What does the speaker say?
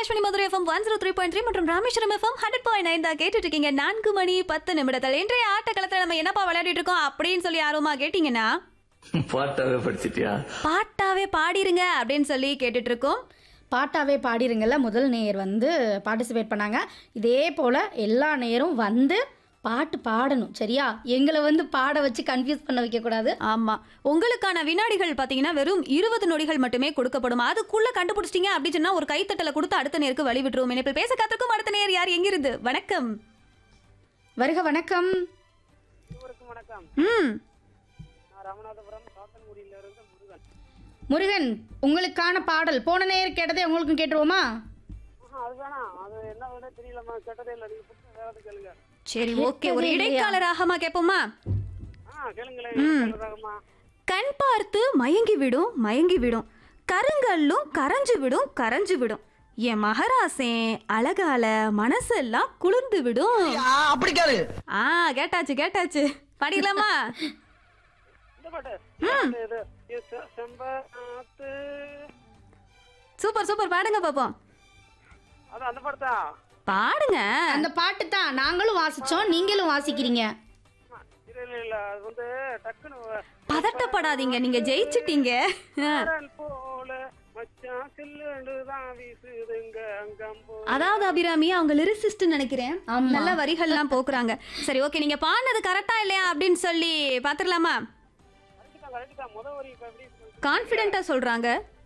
Akashvani Madurai FM one zero three point three மற்றும் Rameswaram FM hundred point nine தான் கேட்டுட்டு இருக்கீங்க நான்கு மணி பத்து நிமிடத்தில் இன்றைய ஆட்டக்களத்தில் நம்ம என்னப்பா விளையாடிட்டு இருக்கோம் அப்படின்னு சொல்லி ஆர்வமா கேட்டீங்கன்னா பாட்டாவே படிச்சிட்டியா பாட்டாவே பாடிருங்க அப்படின்னு சொல்லி கேட்டுட்டு இருக்கோம் பாட்டாவே பாடிருங்கல்ல முதல் நேயர் வந்து பார்ட்டிசிபேட் பண்ணாங்க இதே போல் எல்லா நேரும் வந்து பாட்டு பாடணும் சரியா எங்களை வந்து பாட வச்சு கன்ஃபியூஸ் பண்ண வைக்கக்கூடாது ஆமா உங்களுக்கான வினாடிகள் பாத்தீங்கன்னா வெறும் இருபது நொடிகள் மட்டுமே கொடுக்கப்படும் அதுக்குள்ள கண்டுபிடிச்சிட்டீங்க அப்படின்னு சொன்னா ஒரு கைத்தட்டல கொடுத்து அடுத்த நேருக்கு வழி விட்டுருவோம் இணைப்பில் பேச காத்திருக்கும் அடுத்த நேர் யார் எங்கிருந்து வணக்கம் வருக வணக்கம் அனைவருக்கும் வணக்கம் ம் நான் ராமநாதபுரம் சாத்தன்குடியில இருந்து முருகன் முருகன் உங்களுக்கான பாடல் போன நேயர் கேட்டதே உங்களுக்கும் கேட்டுருவோமா ஆஹா, அது வேணாம் அது என்ன விட தெரியலம்மா கேட்டதே இல்லை நீங்க புதுசா வேறது கேளுங்க சரி ஓகே ஒரு கேட்கவே இல்லையா? இடைக்கால ராகமா கேட்போமா ஆ கேளுங்களேன் ராகமா கண் பார்த்து மயங்கி விடும் மயங்கி விடும் கருங்கல்லும் கரைஞ்சு விடும் கரைஞ்சு விடும் என் மகராசே அழகால மனசெல்லாம் குளிர்ந்து விடும் அப்படி கேளு ஆ கேட்டாச்சு கேட்டாச்சு பாடிக்கலாமா இந்த பாட்டு இது இது செ- செம்பருத்து சூப்பர் சூப்பர் பாடுங்க பாப்போம் அது அந்த பாட்டு தான் பாடுங்க அந்த பாட்டு தான் நாங்களும் வாசிச்சோம் நீங்களும் வாசிக்கிறீங்க இல்ல இல்ல இல்ல அது வந்து டக்குன்னு வ- பதட்டப்படாதீங்க நீங்க ஜெயிச்சிட்டீங்க கடல் போல மச்சான் சில்லுண்டு தான் வீசுதுங்க அங்கம் போ அதாவது அபிராமி அவங்க லிரிசிஸ்ட் நினைக்கிறேன் ஆமா. நல்ல வரிகள்லாம் போக்குறாங்க சரி ஓகே நீங்க பாடினது கரெக்டா இல்லையா அப்படின்னு சொல்லி பாத்துடலாமா கரெக்ட் தான் கரெக்ட் தான் முத வரி இப்ப எப்படி கான்ஃபிடென்ட்டா சொல்றாங்க